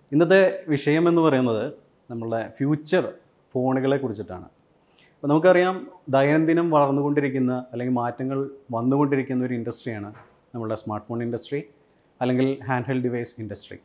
ഇന്നത്തെ വിഷയം എന്ന് പറയുന്നത് നമ്മളുടെ ഫ്യൂച്ചർ ഫോണുകളെ കുറിച്ചിട്ടാണ് അപ്പോൾ നമുക്കറിയാം ദൈനംദിനം വളർന്നുകൊണ്ടിരിക്കുന്ന അല്ലെങ്കിൽ മാറ്റങ്ങൾ വന്നുകൊണ്ടിരിക്കുന്ന ഒരു ഇൻഡസ്ട്രിയാണ് നമ്മളുടെ സ്മാർട്ട് ഫോൺ ഇൻഡസ്ട്രി അല്ലെങ്കിൽ ഹാൻഡ് ഹെൽഡ് ഡിവൈസ് ഇൻഡസ്ട്രി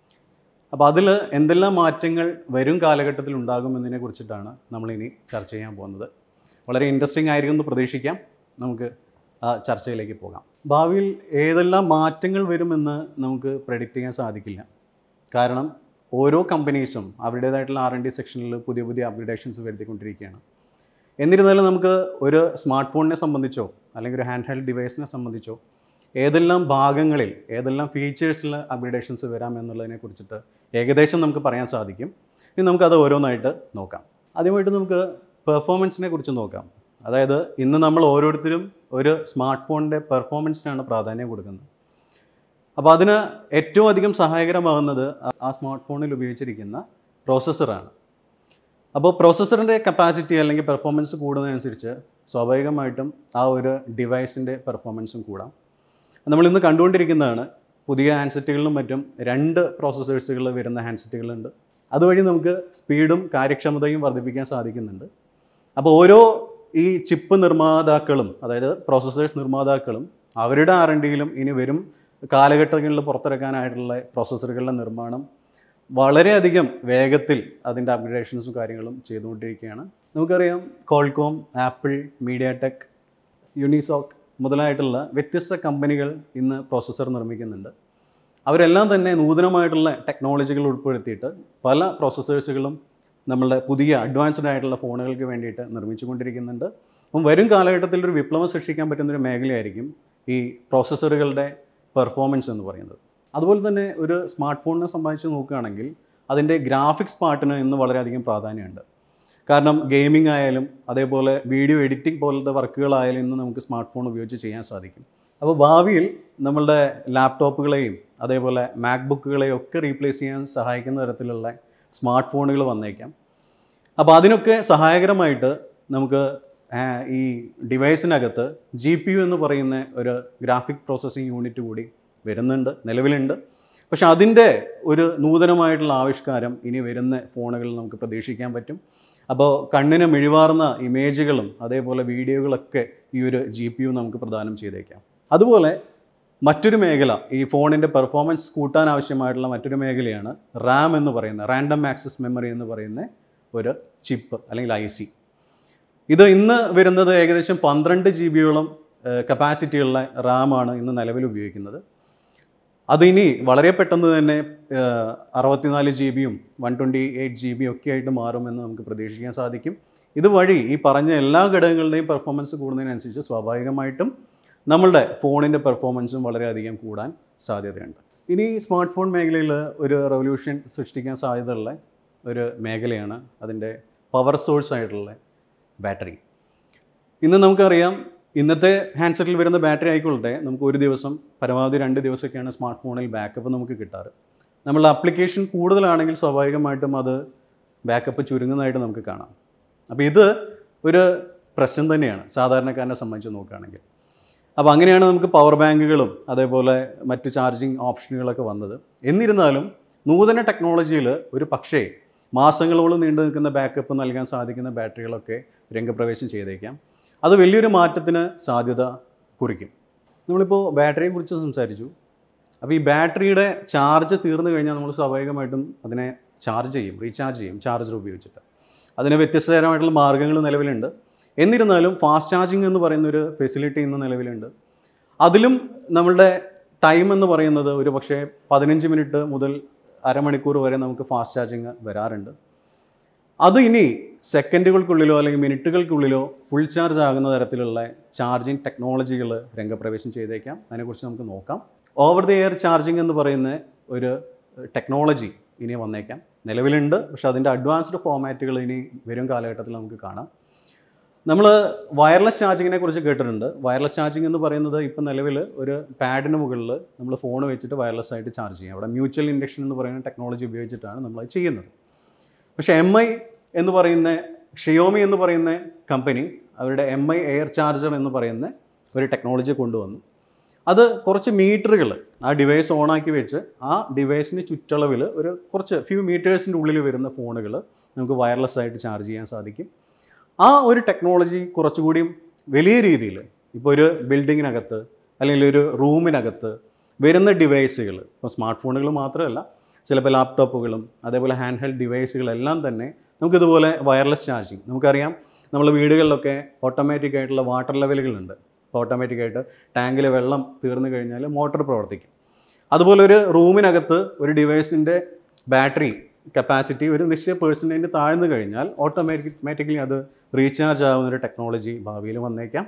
അപ്പോൾ അതിൽ എന്തെല്ലാം മാറ്റങ്ങൾ വരും കാലഘട്ടത്തിൽ ഉണ്ടാകുമെന്നതിനെ കുറിച്ചിട്ടാണ് നമ്മളിനി ചർച്ച ചെയ്യാൻ പോകുന്നത് വളരെ ഇൻട്രസ്റ്റിംഗ് ആയിരിക്കും എന്ന് പ്രതീക്ഷിക്കാം നമുക്ക് ആ ചർച്ചയിലേക്ക് പോകാം ഭാവിയിൽ ഏതെല്ലാം മാറ്റങ്ങൾ വരുമെന്ന് നമുക്ക് പ്രഡിക്റ്റ് ചെയ്യാൻ സാധിക്കില്ല കാരണം ഓരോ കമ്പനീസും അവരുടേതായിട്ടുള്ള ആർ എൻ ഡി സെക്ഷനിൽ പുതിയ പുതിയ അപ്ഗ്രഡേഷൻസ് വരുത്തിക്കൊണ്ടിരിക്കുകയാണ് എന്നിരുന്നാലും നമുക്ക് ഒരു സ്മാർട്ട് ഫോണിനെ സംബന്ധിച്ചോ അല്ലെങ്കിൽ ഒരു ഹാൻഡ് ഹെൽഡ് ഡിവൈസിനെ സംബന്ധിച്ചോ ഏതെല്ലാം ഭാഗങ്ങളിൽ ഏതെല്ലാം ഫീച്ചേഴ്സിൽ അപ്ഗ്രഡേഷൻസ് വരാം എന്നുള്ളതിനെ കുറിച്ചിട്ട് ഏകദേശം നമുക്ക് പറയാൻ സാധിക്കും ഇനി നമുക്കത് ഓരോന്നായിട്ട് നോക്കാം ആദ്യമായിട്ട് നമുക്ക് പെർഫോമൻസിനെ കുറിച്ച് നോക്കാം അതായത് ഇന്ന് നമ്മൾ ഓരോരുത്തരും ഒരു സ്മാർട്ട് ഫോണിൻ്റെ പെർഫോമൻസിനാണ് പ്രാധാന്യം കൊടുക്കുന്നത് അപ്പോൾ അതിന് ഏറ്റവും അധികം സഹായകരമാകുന്നത് ആ- ആ സ്മാർട്ട് ഫോണിൽ ഉപയോഗിച്ചിരിക്കുന്ന പ്രോസസ്സറാണ് അപ്പോൾ പ്രോസസ്സറിൻ്റെ കപ്പാസിറ്റി അല്ലെങ്കിൽ പെർഫോമൻസ് കൂടുന്നതനുസരിച്ച് സ്വാഭാവികമായിട്ടും ആ ഒരു ഡിവൈസിൻ്റെ പെർഫോമൻസും കൂടാം നമ്മൾ ഇന്ന് കണ്ടുകൊണ്ടിരിക്കുന്നതാണ് പുതിയ ഹാൻഡ്സെറ്റുകളിലും മറ്റും രണ്ട് പ്രോസസ്സേഴ്സുകൾ വരുന്ന ഹാൻഡ്സെറ്റുകളുണ്ട് അതുവഴി നമുക്ക് സ്പീഡും കാര്യക്ഷമതയും വർദ്ധിപ്പിക്കാൻ സാധിക്കുന്നുണ്ട് അപ്പോൾ ഓരോ ഈ ചിപ്പ് നിർമ്മാതാക്കളും അതായത് പ്രോസസ്സേഴ്സ് നിർമ്മാതാക്കളും അവരുടെ ആർ എൻ ഡിയിലും ഇനി വരും കാലഘട്ടങ്ങളിൽ പുറത്തിറക്കാനായിട്ടുള്ള പ്രോസസ്സറുകളുടെ നിർമ്മാണം വളരെയധികം വേഗത്തിൽ അതിൻ്റെ അപ്ഗ്രഡേഷൻസും കാര്യങ്ങളും ചെയ്തുകൊണ്ടിരിക്കുകയാണ് നമുക്കറിയാം Qualcomm Apple MediaTek Unisoc മുതലായിട്ടുള്ള വ്യത്യസ്ത കമ്പനികൾ ഇന്ന് പ്രോസസ്സർ നിർമ്മിക്കുന്നുണ്ട് അവരെല്ലാം തന്നെ നൂതനമായിട്ടുള്ള ടെക്നോളജികൾ ഉൾപ്പെടുത്തിയിട്ട് പല പ്രോസസ്സേഴ്സുകളും നമ്മളുടെ പുതിയ അഡ്വാൻസ്ഡ് ആയിട്ടുള്ള ഫോണുകൾക്ക് വേണ്ടിയിട്ട് നിർമ്മിച്ചുകൊണ്ടിരിക്കുന്നുണ്ട് അപ്പം വരും കാലഘട്ടത്തിൽ ഒരു വിപ്ലവം സൃഷ്ടിക്കാൻ പറ്റുന്നൊരു മേഖലയായിരിക്കും ഈ പ്രോസസ്സറുകളുടെ പെർഫോമൻസ് എന്ന് പറയുന്നത് അതുപോലെ തന്നെ ഒരു സ്മാർട്ട് ഫോണിനെ സംബന്ധിച്ച് നോക്കുകയാണെങ്കിൽ അതിൻ്റെ ഗ്രാഫിക്സ് പാർട്ടിന് ഇന്ന് വളരെയധികം പ്രാധാന്യമുണ്ട് കാരണം ഗെയിമിംഗ് ആയാലും അതേപോലെ വീഡിയോ എഡിറ്റിംഗ് പോലത്തെ വർക്കുകളായാലും ഇന്ന് നമുക്ക് സ്മാർട്ട് ഫോൺ ഉപയോഗിച്ച് ചെയ്യാൻ സാധിക്കും അപ്പോൾ ഭാവിയിൽ നമ്മളുടെ ലാപ്ടോപ്പുകളെയും അതേപോലെ മാക്ബുക്കുകളെയും ഒക്കെ റീപ്ലേസ് ചെയ്യാൻ സഹായിക്കുന്ന തരത്തിലുള്ള സ്മാർട്ട് ഫോണുകൾ വന്നേക്കാം അപ്പോൾ അതിനൊക്കെ സഹായകരമായിട്ട് നമുക്ക് ആ, ഈ ഡിവൈസിനകത്ത് ജി പി യു എന്ന് പറയുന്ന ഒരു ഗ്രാഫിക് പ്രോസസ്സിംഗ് യൂണിറ്റ് കൂടി വരുന്നുണ്ട് നിലവിലുണ്ട് പക്ഷെ അതിൻ്റെ ഒരു നൂതനമായിട്ടുള്ള ആവിഷ്കാരം ഇനി വരുന്ന ഫോണുകളിൽ നമുക്ക് പ്രതീക്ഷിക്കാൻ പറ്റും അപ്പോൾ കണ്ണിന് മിഴിവാർന്ന ഇമേജുകളും അതേപോലെ വീഡിയോകളൊക്കെ ഈ ഒരു ജി പി യു നമുക്ക് പ്രദാനം ചെയ്തേക്കാം അതുപോലെ മറ്റൊരു മേഖല ഈ ഫോണിൻ്റെ പെർഫോമൻസ് കൂട്ടാൻ ആവശ്യമായിട്ടുള്ള മറ്റൊരു മേഖലയാണ് റാം എന്ന് പറയുന്ന റാൻഡം ആക്സസ് മെമ്മറി എന്ന് പറയുന്ന ഒരു ചിപ്പ് അല്ലെങ്കിൽ ഐ സി ഇത് ഇന്ന് വരുന്നത് ഏകദേശം പന്ത്രണ്ട് ജി ബിയോളം കപ്പാസിറ്റിയുള്ള റാമാണ് ഇന്ന് നിലവിൽ ഉപയോഗിക്കുന്നത് അതിനി വളരെ പെട്ടെന്ന് തന്നെ ഏഹ്, അറുപത്തിനാല് ജി ബിയും one twenty eight G B ഒക്കെ ആയിട്ട് മാറുമെന്ന് നമുക്ക് പ്രതീക്ഷിക്കാൻ സാധിക്കും ഇതുവഴി ഈ പറഞ്ഞ എല്ലാ ഘടകങ്ങളുടെയും പെർഫോമൻസ് കൂടുന്നതിനനുസരിച്ച് സ്വാഭാവികമായിട്ടും നമ്മളുടെ ഫോണിൻ്റെ പെർഫോമൻസും വളരെയധികം കൂടാൻ സാധ്യതയുണ്ട് ഇനി സ്മാർട്ട് ഫോൺ മേഖലയിൽ ഒരു റവല്യൂഷൻ സൃഷ്ടിക്കാൻ സാധ്യതയുള്ള ഒരു മേഖലയാണ് അതിൻ്റെ പവർ സോഴ്സ് ആയിട്ടുള്ള ബാറ്ററി ഇന്ന് നമുക്കറിയാം ഇന്നത്തെ ഹാൻഡ്സെറ്റിൽ വരുന്ന ബാറ്ററി ആയിക്കൊള്ളട്ടെ നമുക്ക് ഒരു ദിവസം പരമാവധി രണ്ട് ദിവസമൊക്കെയാണ് സ്മാർട്ട് ഫോണിൽ ബാക്കപ്പ് നമുക്ക് കിട്ടാറ് നമ്മളുടെ അപ്ലിക്കേഷൻ കൂടുതലാണെങ്കിൽ സ്വാഭാവികമായിട്ടും അത് ബാക്കപ്പ് ചുരുങ്ങുന്നതായിട്ട് നമുക്ക് കാണാം അപ്പോൾ ഇത് ഒരു പ്രശ്നം തന്നെയാണ് സാധാരണക്കാരനെ സംബന്ധിച്ച് നോക്കുകയാണെങ്കിൽ അപ്പോൾ അങ്ങനെയാണ് നമുക്ക് പവർ ബാങ്കുകളും അതേപോലെ മറ്റ് ചാർജിങ് ഓപ്ഷനുകളൊക്കെ വന്നത് എന്നിരുന്നാലും നൂതന ടെക്നോളജിയിൽ ഒരു പക്ഷേ മാസങ്ങളോളം നീണ്ടു നിൽക്കുന്ന ബാക്കപ്പ് നൽകാൻ സാധിക്കുന്ന ബാറ്ററികളൊക്കെ രംഗപ്രവേശം ചെയ്തേക്കാം അത് വലിയൊരു മാറ്റത്തിന് സാധ്യത കുറിക്കും നമ്മളിപ്പോൾ ബാറ്ററിയെ കുറിച്ച് സംസാരിച്ചു അപ്പോൾ ഈ ബാറ്ററിയുടെ ചാർജ് തീർന്നു കഴിഞ്ഞാൽ നമ്മൾ സ്വാഭാവികമായിട്ടും അതിനെ ചാർജ് ചെയ്യും റീചാർജ് ചെയ്യും ചാർജർ ഉപയോഗിച്ചിട്ട് അതിന് വ്യത്യസ്തതരമായിട്ടുള്ള മാർഗ്ഗങ്ങൾ നിലവിലുണ്ട് എന്നിരുന്നാലും ഫാസ്റ്റ് ചാർജിങ് എന്ന് പറയുന്ന ഒരു ഫെസിലിറ്റി ഇന്ന് നിലവിലുണ്ട് അതിലും നമ്മളുടെ ടൈം എന്ന് പറയുന്നത് ഒരു പക്ഷേ പതിനഞ്ച് മിനിറ്റ് മുതൽ അരമണിക്കൂർ വരെ നമുക്ക് ഫാസ്റ്റ് ചാർജിങ് വരാറുണ്ട് അത് ഇനി സെക്കൻഡുകൾക്കുള്ളിലോ അല്ലെങ്കിൽ മിനിറ്റുകൾക്കുള്ളിലോ ഫുൾ ചാർജ് ആകുന്ന തരത്തിലുള്ള ചാർജിങ് ടെക്നോളജികൾ രംഗപ്രവേശം ചെയ്തേക്കാം അതിനെക്കുറിച്ച് നമുക്ക് നോക്കാം ഓവർ ദി എയർ ചാർജിങ് എന്ന് പറയുന്ന ഒരു ടെക്നോളജി ഇനി വന്നേക്കാം നിലവിലുണ്ട് പക്ഷേ അതിൻ്റെ അഡ്വാൻസ്ഡ് ഫോമാറ്റുകൾ ഇനി വരും കാലഘട്ടത്തിൽ നമുക്ക് കാണാം നമ്മൾ വയർലെസ് ചാർജിങ്ങിനെ കുറിച്ച് കേട്ടിട്ടുണ്ട് വയർലെസ് ചാർജിങ് എന്ന് പറയുന്നത് ഇപ്പം നിലവിൽ ഒരു പാഡിന് മുകളിൽ നമ്മൾ ഫോൺ വെച്ചിട്ട് വയർലെസ് ആയിട്ട് ചാർജ് ചെയ്യാം അവിടെ മ്യൂച്വൽ ഇൻഡക്ഷൻ എന്ന് പറയുന്ന ടെക്നോളജി ഉപയോഗിച്ചിട്ടാണ് നമ്മൾ ചെയ്യുന്നത് പക്ഷേ എം ഐ എന്ന് പറയുന്ന ഷിയോമി എന്ന് പറയുന്ന കമ്പനി അവരുടെ എം ഐ എയർ ചാർജർ എന്ന് പറയുന്ന ഒരു ടെക്നോളജി കൊണ്ടുവന്നു അത് കുറച്ച് മീറ്ററുകൾ ആ ഡിവൈസ് ഓണാക്കി വെച്ച് ആ ഡിവൈസിന് ചുറ്റളവിൽ ഒരു കുറച്ച് ഫ്യൂ മീറ്റേഴ്സിൻ്റെ ഉള്ളിൽ വരുന്ന ഫോണുകൾ നമുക്ക് വയർലെസ് ആയിട്ട് ചാർജ് ചെയ്യാൻ സാധിക്കും ആ ഒരു ടെക്നോളജി കുറച്ചുകൂടി വലിയ രീതിയിൽ ഇപ്പോൾ ഒരു ബിൽഡിങ്ങിനകത്ത് അല്ലെങ്കിൽ ഒരു റൂമിനകത്ത് വരുന്ന ഡിവൈസുകൾ ഇപ്പോൾ സ്മാർട്ട് ഫോണുകൾ മാത്രമല്ല ചിലപ്പോൾ ലാപ്ടോപ്പുകളും അതേപോലെ ഹാൻഡ് ഹെൽഡ് ഡിവൈസുകളെല്ലാം തന്നെ നമുക്കിതുപോലെ വയർലെസ് ചാർജിങ് നമുക്കറിയാം നമ്മൾ വീടുകളിലൊക്കെ ഓട്ടോമാറ്റിക് ആയിട്ടുള്ള വാട്ടർ ലെവലുകളുണ്ട് ഇപ്പോൾ ഓട്ടോമാറ്റിക്കായിട്ട് ടാങ്കിലെ വെള്ളം തീർന്നു കഴിഞ്ഞാൽ മോട്ടോർ പ്രവർത്തിക്കും അതുപോലെ ഒരു റൂമിനകത്ത് ഒരു ഡിവൈസിൻ്റെ ബാറ്ററി കപ്പാസിറ്റി ഒരു നിശ്ചയ പേഴ്സൻറ്റേജ് താഴ്ന്നു കഴിഞ്ഞാൽ ഓട്ടോമാറ്റിക്കലി അത് റീചാർജ് ആവുന്ന ഒരു ടെക്നോളജി ഭാവിയിൽ വന്നേക്കാം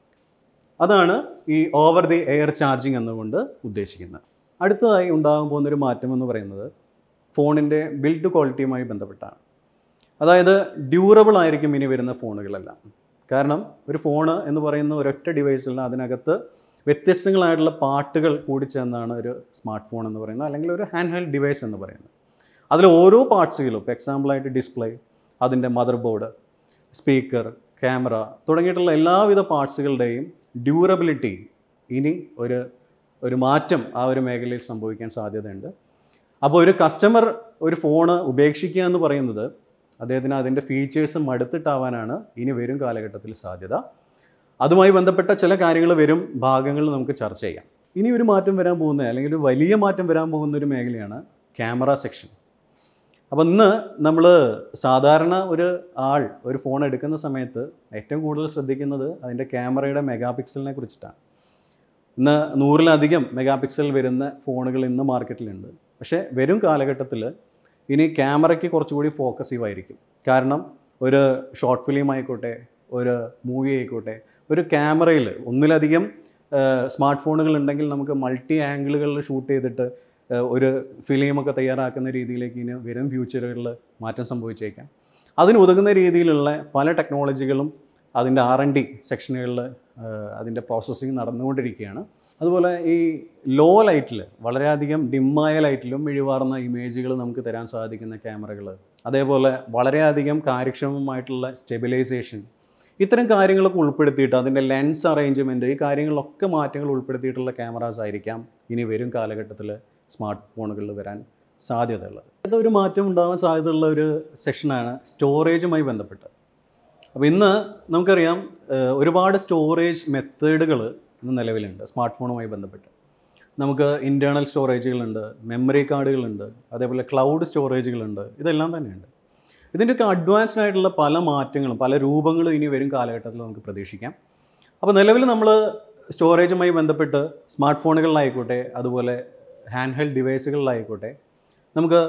അതാണ് ഈ ഓവർ ദി എയർ ചാർജിങ് എന്നുകൊണ്ട് ഉദ്ദേശിക്കുന്നത് അടുത്തതായി ഉണ്ടാകാൻ പോകുന്നൊരു മാറ്റം എന്ന് പറയുന്നത് ഫോണിൻ്റെ ബിൽഡ് ക്വാളിറ്റിയുമായി ബന്ധപ്പെട്ടാണ് അതായത് ഡ്യൂറബിൾ ആയിരിക്കും ഇനി വരുന്ന ഫോണുകളെല്ലാം കാരണം ഒരു ഫോണ് എന്ന് പറയുന്ന ഒരൊറ്റ ഡിവൈസിൽ അതിനകത്ത് വ്യത്യസ്തങ്ങളായിട്ടുള്ള പാട്ടുകൾ കൂടിച്ചേർന്നാണ് ഒരു സ്മാർട്ട് ഫോൺ എന്ന് പറയുന്നത് അല്ലെങ്കിൽ ഒരു ഹാൻഡ് ഹെൽഡ് ഡിവൈസ് എന്ന് പറയുന്നത് അതിൽ ഓരോ പാർട്സുകളും ഇപ്പോൾ എക്സാമ്പിളായിട്ട് ഡിസ്പ്ലേ അതിൻ്റെ മദർ ബോർഡ് സ്പീക്കർ ക്യാമറ തുടങ്ങിയിട്ടുള്ള എല്ലാവിധ പാർട്സുകളുടെയും ഡ്യൂറബിലിറ്റി ഇനി ഒരു ഒരു മാറ്റം ആ ഒരു മേഖലയിൽ സംഭവിക്കാൻ സാധ്യതയുണ്ട് അപ്പോൾ ഒരു കസ്റ്റമർ ഒരു ഫോണ് ഉപേക്ഷിക്കുക എന്ന് പറയുന്നത് അദ്ദേഹത്തിന് അതിൻ്റെ ഫീച്ചേഴ്സ് മടുത്തിട്ടാവാനാണ് ഇനി വരും കാലഘട്ടത്തിൽ സാധ്യത അതുമായി ബന്ധപ്പെട്ട ചില കാര്യങ്ങൾ വരും ഭാഗങ്ങൾ നമുക്ക് ചർച്ച ചെയ്യാം ഇനി ഒരു മാറ്റം വരാൻ പോകുന്ന അല്ലെങ്കിൽ ഒരു വലിയ മാറ്റം വരാൻ പോകുന്ന ഒരു മേഖലയാണ് ക്യാമറ സെക്ഷൻ അപ്പോൾ ഇന്ന് നമ്മൾ സാധാരണ ഒരു ആൾ ഒരു ഫോൺ എടുക്കുന്ന സമയത്ത് ഏറ്റവും കൂടുതൽ ശ്രദ്ധിക്കുന്നത് അതിൻ്റെ ക്യാമറയുടെ മെഗാ പിക്സലിനെ കുറിച്ചിട്ടാണ് ഇന്ന് നൂറിലധികം മെഗാ പിക്സൽ വരുന്ന ഫോണുകൾ ഇന്ന് മാർക്കറ്റിലുണ്ട് പക്ഷേ വരും കാലഘട്ടത്തിൽ ഇനി ക്യാമറയ്ക്ക് കുറച്ചുകൂടി ഫോക്കസീവ് ആയിരിക്കും കാരണം ഒരു ഷോർട്ട് ഫിലിം ആയിക്കോട്ടെ ഒരു മൂവി ആയിക്കോട്ടെ ഒരു ക്യാമറയിൽ ഒന്നിലധികം സ്മാർട്ട് ഫോണുകൾ ഉണ്ടെങ്കിൽ നമുക്ക് മൾട്ടി ആംഗിളുകളിൽ ഷൂട്ട് ചെയ്തിട്ട് ഏഹ്, ഒരു ഫിലിമൊക്കെ തയ്യാറാക്കുന്ന രീതിയിലേക്ക് ഇനി വരും ഫ്യൂച്ചറുകളിൽ മാറ്റം സംഭവിച്ചേക്കാം അതിന് ഉതകുന്ന രീതിയിലുള്ള പല ടെക്നോളജികളും അതിൻ്റെ ആർ എൻ ഡി സെക്ഷനുകളിൽ അതിൻ്റെ പ്രോസസ്സിങ് നടന്നുകൊണ്ടിരിക്കുകയാണ് അതുപോലെ ഈ ലോ ലൈറ്റിൽ വളരെയധികം ഡിമ്മായ ലൈറ്റിലും മിഴിവാർന്ന ഇമേജുകൾ നമുക്ക് തരാൻ സാധിക്കുന്ന ക്യാമറകൾ അതേപോലെ വളരെയധികം കാര്യക്ഷമമായിട്ടുള്ള സ്റ്റെബിലൈസേഷൻ ഇത്തരം കാര്യങ്ങളൊക്കെ ഉൾപ്പെടുത്തിയിട്ട് അതിൻ്റെ ലെൻസ് അറേഞ്ച്മെൻറ്റ് ഈ കാര്യങ്ങളിലൊക്കെ മാറ്റങ്ങൾ ഉൾപ്പെടുത്തിയിട്ടുള്ള ക്യാമറാസ് ആയിരിക്കാം ഇനി വരും കാലഘട്ടത്തിൽ സ്മാർട്ട് ഫോണുകളിൽ വരാൻ സാധ്യതയുള്ളത് ഇതൊരു മാറ്റം ഉണ്ടാകാൻ സാധ്യതയുള്ള ഒരു സെഷനാണ് സ്റ്റോറേജുമായി ബന്ധപ്പെട്ട് അപ്പോൾ ഇന്ന് നമുക്കറിയാം ഏഹ്, ഒരുപാട് സ്റ്റോറേജ് മെത്തേഡുകൾ ഇന്ന് നിലവിലുണ്ട് സ്മാർട്ട് ഫോണുമായി ബന്ധപ്പെട്ട് നമുക്ക് ഇൻറ്റേർണൽ സ്റ്റോറേജുകളുണ്ട് മെമ്മറി കാർഡുകളുണ്ട് അതേപോലെ ക്ലൗഡ് സ്റ്റോറേജുകളുണ്ട് ഇതെല്ലാം തന്നെയുണ്ട് ഇതിൻ്റെയൊക്കെ അഡ്വാൻസ്ഡ് ആയിട്ടുള്ള പല മാറ്റങ്ങളും പല രൂപങ്ങളും ഇനി വരും കാലഘട്ടത്തിൽ നമുക്ക് പ്രതീക്ഷിക്കാം അപ്പോൾ നിലവിൽ നമ്മൾ സ്റ്റോറേജുമായി ബന്ധപ്പെട്ട് സ്മാർട്ട് ഫോണുകളിലായിക്കോട്ടെ അതുപോലെ ഹാൻഡ് ഹെൽഡ് ഡിവൈസുകളിലായിക്കോട്ടെ നമുക്ക്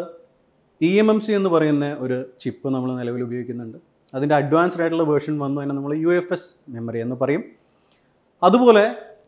ഇ എം എം സി എന്ന് പറയുന്ന ഒരു ചിപ്പ് നമ്മൾ നിലവിൽ ഉപയോഗിക്കുന്നുണ്ട് അതിൻ്റെ അഡ്വാൻസ്ഡ് ആയിട്ടുള്ള വേർഷൻ വന്നു അതിനെ നമ്മൾ യു എഫ് എസ് മെമ്മറി എന്ന് പറയും അതുപോലെ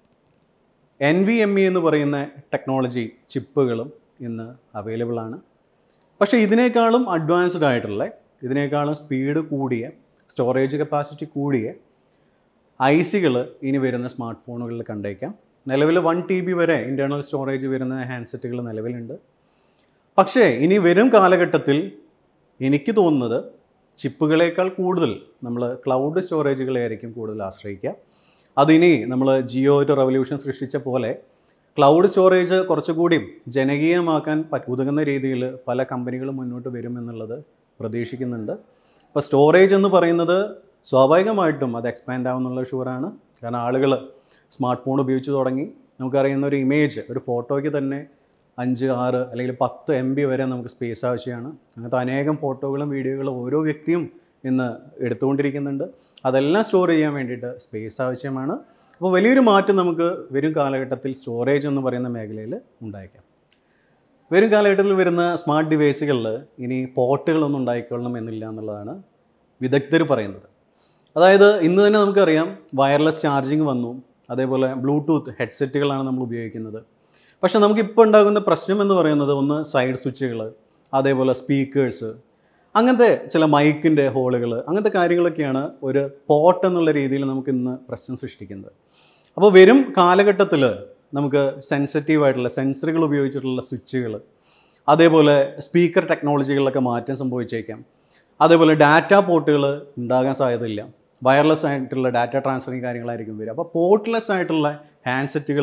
എൻ വി എം ഇ എന്ന് പറയുന്ന ടെക്നോളജി ചിപ്പുകളും ഇന്ന് അവൈലബിൾ ആണ് പക്ഷേ ഇതിനേക്കാളും അഡ്വാൻസ്ഡ് ആയിട്ടുള്ള ഇതിനേക്കാളും സ്പീഡ് കൂടിയ സ്റ്റോറേജ് കപ്പാസിറ്റി കൂടിയ ഐ സികൾ ഇനി വരുന്ന സ്മാർട്ട് ഫോണുകളിൽ കണ്ടേക്കാം നിലവിൽ വൺ ടി ബി വരെ ഇൻറ്റേർണൽ സ്റ്റോറേജ് വരുന്ന ഹാൻഡ്സെറ്റുകൾ നിലവിലുണ്ട് പക്ഷേ ഇനി വരും കാലഘട്ടത്തിൽ എനിക്ക് തോന്നുന്നത് ചിപ്പുകളേക്കാൾ കൂടുതൽ നമ്മൾ ക്ലൗഡ് സ്റ്റോറേജുകളെയായിരിക്കും കൂടുതൽ ആശ്രയിക്കുക അതിനി നമ്മൾ ജിയോ ഒരു റവല്യൂഷൻ സൃഷ്ടിച്ച പോലെ ക്ലൗഡ് സ്റ്റോറേജ് കുറച്ചുകൂടി ജനകീയമാക്കാൻ പറ്റ ഉതകുന്ന രീതിയിൽ പല കമ്പനികളും മുന്നോട്ട് വരുമെന്നുള്ളത് പ്രതീക്ഷിക്കുന്നുണ്ട് അപ്പോൾ സ്റ്റോറേജ് എന്ന് പറയുന്നത് സ്വാഭാവികമായിട്ടും അത് എക്സ്പാൻഡ് ആവുന്നുള്ള ഷുവറാണ് കാരണം ആളുകൾ സ്മാർട്ട് ഫോൺ ഉപയോഗിച്ച് തുടങ്ങി നമുക്കറിയുന്ന ഒരു ഇമേജ് ഒരു ഫോട്ടോയ്ക്ക് തന്നെ അഞ്ച് ആറ് അല്ലെങ്കിൽ പത്ത് എം ബി വരെ നമുക്ക് സ്പേസ് ആവശ്യമാണ് അങ്ങനത്തെ അനേകം ഫോട്ടോകളും വീഡിയോകളും ഓരോ വ്യക്തിയും ഇന്ന് എടുത്തുകൊണ്ടിരിക്കുന്നുണ്ട് അതെല്ലാം സ്റ്റോർ ചെയ്യാൻ വേണ്ടിയിട്ട് സ്പേസ് ആവശ്യമാണ് അപ്പോൾ വലിയൊരു മാറ്റം നമുക്ക് വരും കാലഘട്ടത്തിൽ സ്റ്റോറേജ് എന്ന് പറയുന്ന മേഖലയിൽ ഉണ്ടായേക്കാം വരും കാലഘട്ടത്തിൽ വരുന്ന സ്മാർട്ട് ഡിവൈസുകളിൽ ഇനി പോർട്ടുകളൊന്നും ഉണ്ടായിക്കൊള്ളണം എന്നില്ല എന്നുള്ളതാണ് വിദഗ്ധർ പറയുന്നത് അതായത് ഇന്ന് തന്നെ നമുക്കറിയാം വയർലെസ് ചാർജിങ് വന്നു അതേപോലെ ബ്ലൂടൂത്ത് ഹെഡ്സെറ്റുകളാണ് നമ്മൾ ഉപയോഗിക്കുന്നത് പക്ഷേ നമുക്കിപ്പോൾ ഉണ്ടാകുന്ന പ്രശ്നം എന്ന് പറയുന്നത് ഒന്ന് സൈഡ് സ്വിച്ചുകൾ അതേപോലെ സ്പീക്കേഴ്സ് അങ്ങനത്തെ ചില മൈക്കിൻ്റെ ഹോളുകൾ അങ്ങനത്തെ കാര്യങ്ങളൊക്കെയാണ് ഒരു പോർട്ട് എന്നുള്ള രീതിയിൽ നമുക്ക് ഇന്ന് പ്രശ്നം സൃഷ്ടിക്കുന്നത് അപ്പോൾ വരും കാലഘട്ടത്തിൽ നമുക്ക് സെൻസിറ്റീവ് ആയിട്ടുള്ള സെൻസറുകൾ ഉപയോഗിച്ചിട്ടുള്ള സ്വിച്ചുകൾ അതേപോലെ സ്പീക്കർ ടെക്നോളജികളിലൊക്കെ മാറ്റം സംഭവിച്ചേക്കാം അതേപോലെ ഡാറ്റ പോർട്ടുകൾ ഉണ്ടാകാൻ സാധ്യതയില്ല വയർലെസ് ആയിട്ടുള്ള ഡാറ്റ ട്രാൻസ്ഫറിങ് കാര്യങ്ങളായിരിക്കും വരിക അപ്പോൾ പോർട്ട്ലെസ് ആയിട്ടുള്ള ഹാൻഡ്സെറ്റുകൾ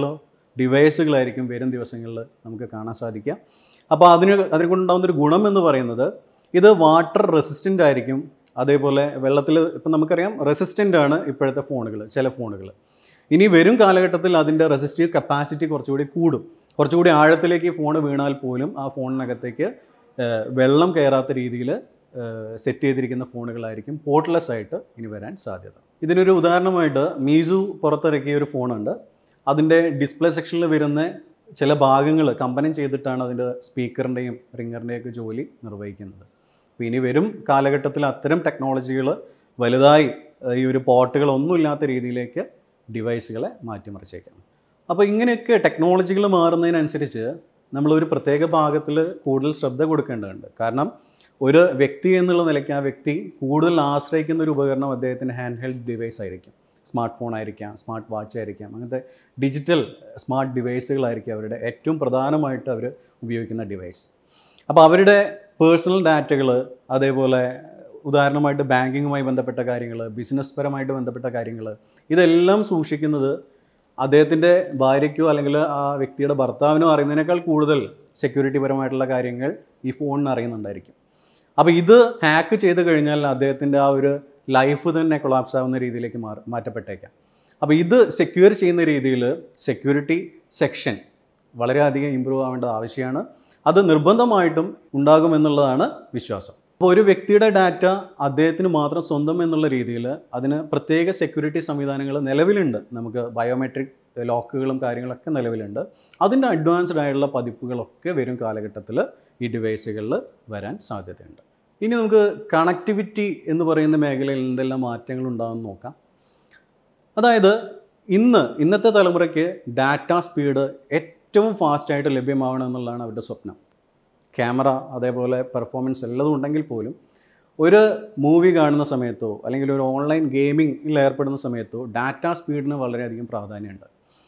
ഡിവൈസുകളായിരിക്കും വരും ദിവസങ്ങളിൽ നമുക്ക് കാണാൻ സാധിക്കുക അപ്പോൾ അതിന് അതിനെ കൊണ്ടുണ്ടാകുന്നൊരു ഗുണം എന്ന് പറയുന്നത് ഇത് വാട്ടർ റെസിസ്റ്റൻ്റ് ആയിരിക്കും അതേപോലെ വെള്ളത്തിൽ ഇപ്പം നമുക്കറിയാം റെസിസ്റ്റൻ്റ് ആണ് ഇപ്പോഴത്തെ ഫോണുകൾ ചില ഫോണുകൾ ഇനി വരും കാലഘട്ടത്തിൽ അതിൻ്റെ റെസിസ്റ്റീവ് കപ്പാസിറ്റി കുറച്ചുകൂടി കൂടും കുറച്ചുകൂടി ആഴത്തിലേക്ക് ഈ ഫോൺ വീണാൽ പോലും ആ ഫോണിനകത്തേക്ക് ഏഹ്, വെള്ളം കയറാത്ത രീതിയിൽ സെറ്റ് ചെയ്തിരിക്കുന്ന ഫോണുകളായിരിക്കും പോർട്ട്ലെസ് ആയിട്ട് ഇനി വരാൻ സാധ്യത ഇതിനൊരു ഉദാഹരണമായിട്ട് മീസു പുറത്തിറക്കിയ ഒരു ഫോണുണ്ട് അതിൻ്റെ ഡിസ്പ്ലേ സെക്ഷനിൽ വരുന്ന ചില ഭാഗങ്ങൾ കമ്പനം ചെയ്തിട്ടാണ് അതിൻ്റെ സ്പീക്കറിൻ്റെയും റിങ്ങറിൻ്റെയൊക്കെ ജോലി നിർവഹിക്കുന്നത് അപ്പോൾ ഇനി വരും കാലഘട്ടത്തിൽ അത്തരം ടെക്നോളജികൾ വലുതായി ഏഹ്, ഈ ഒരു പോർട്ടുകളൊന്നും ഇല്ലാത്ത രീതിയിലേക്ക് ഡിവൈസുകളെ മാറ്റിമറിച്ചേക്കാം അപ്പോൾ ഇങ്ങനെയൊക്കെ ടെക്നോളജികൾ മാറുന്നതിനനുസരിച്ച് നമ്മളൊരു പ്രത്യേക ഭാഗത്തിൽ കൂടുതൽ ശ്രദ്ധ കൊടുക്കേണ്ടതുണ്ട് കാരണം ഒരു വ്യക്തി എന്നുള്ള നിലയ്ക്ക് ആ വ്യക്തി കൂടുതൽ ആശ്രയിക്കുന്ന ഒരു ഉപകരണം അദ്ദേഹത്തിൻ്റെ ഹാൻഡ് ഹെൽഡ് ഡിവൈസ് ആയിരിക്കും സ്മാർട്ട് ഫോൺ ആയിരിക്കാം സ്മാർട്ട് വാച്ച് ആയിരിക്കാം അങ്ങനത്തെ ഡിജിറ്റൽ സ്മാർട്ട് ഡിവൈസുകളായിരിക്കും അവരുടെ ഏറ്റവും പ്രധാനമായിട്ട് അവർ ഉപയോഗിക്കുന്ന ഡിവൈസ് അപ്പോൾ അവരുടെ പേഴ്സണൽ ഡാറ്റകൾ അതേപോലെ ഉദാഹരണമായിട്ട് ബാങ്കിങ്ങുമായി ബന്ധപ്പെട്ട കാര്യങ്ങൾ ബിസിനസ് പരമായിട്ട് ബന്ധപ്പെട്ട കാര്യങ്ങൾ ഇതെല്ലാം സൂക്ഷിക്കുന്നത് അദ്ദേഹത്തിൻ്റെ ഭാര്യയ്ക്കോ അല്ലെങ്കിൽ ആ വ്യക്തിയുടെ ഭർത്താവിനോ അറിയുന്നതിനേക്കാൾ കൂടുതൽ സെക്യൂരിറ്റി പരമായിട്ടുള്ള കാര്യങ്ങൾ ഈ ഫോണിന് അറിയുന്നുണ്ടായിരിക്കും അപ്പോൾ ഇത് ഹാക്ക് ചെയ്ത് കഴിഞ്ഞാൽ അദ്ദേഹത്തിൻ്റെ ആ ഒരു ലൈഫ് തന്നെ കൊളാപ്സ് ആവുന്ന രീതിയിലേക്ക് മാറി മാറ്റപ്പെട്ടേക്കാം അപ്പോൾ ഇത് സെക്യൂർ ചെയ്യുന്ന രീതിയിൽ സെക്യൂരിറ്റി സെക്ഷൻ വളരെയധികം ഇമ്പ്രൂവ് ആവേണ്ട ആവശ്യമാണ് അത് നിർബന്ധമായിട്ടും ഉണ്ടാകുമെന്നുള്ളതാണ് വിശ്വാസം അപ്പോൾ ഒരു വ്യക്തിയുടെ ഡാറ്റ അദ്ദേഹത്തിന് മാത്രം സ്വന്തം എന്നുള്ള രീതിയിൽ അതിന് പ്രത്യേക സെക്യൂരിറ്റി സംവിധാനങ്ങൾ നിലവിലുണ്ട് നമുക്ക് ബയോമെട്രിക് ലോക്കുകളും കാര്യങ്ങളൊക്കെ നിലവിലുണ്ട് അതിൻ്റെ അഡ്വാൻസ്ഡ് ആയിട്ടുള്ള പതിപ്പുകളൊക്കെ വരും കാലഘട്ടത്തിൽ ഈ ഡിവൈസുകളിൽ വരാൻ സാധ്യതയുണ്ട് ഇനി നമുക്ക് കണക്ടിവിറ്റി എന്ന് പറയുന്ന മേഖലയിൽ എന്തെല്ലാം മാറ്റങ്ങൾ ഉണ്ടാകുമെന്ന് നോക്കാം അതായത് ഇന്ന് ഇന്നത്തെ തലമുറയ്ക്ക് ഡാറ്റ സ്പീഡ് ഏറ്റവും ഫാസ്റ്റായിട്ട് ലഭ്യമാവണം എന്നുള്ളതാണ് അവരുടെ സ്വപ്നം ക്യാമറ അതേപോലെ പെർഫോമൻസ് എല്ലതും ഉണ്ടെങ്കിൽ പോലും ഒരു മൂവി കാണുന്ന സമയത്തോ അല്ലെങ്കിൽ ഒരു ഓൺലൈൻ ഗെയിമിങ്ങിൽ ഏർപ്പെടുന്ന സമയത്തോ ഡാറ്റ സ്പീഡിന് വളരെയധികം പ്രാധാന്യമുണ്ട്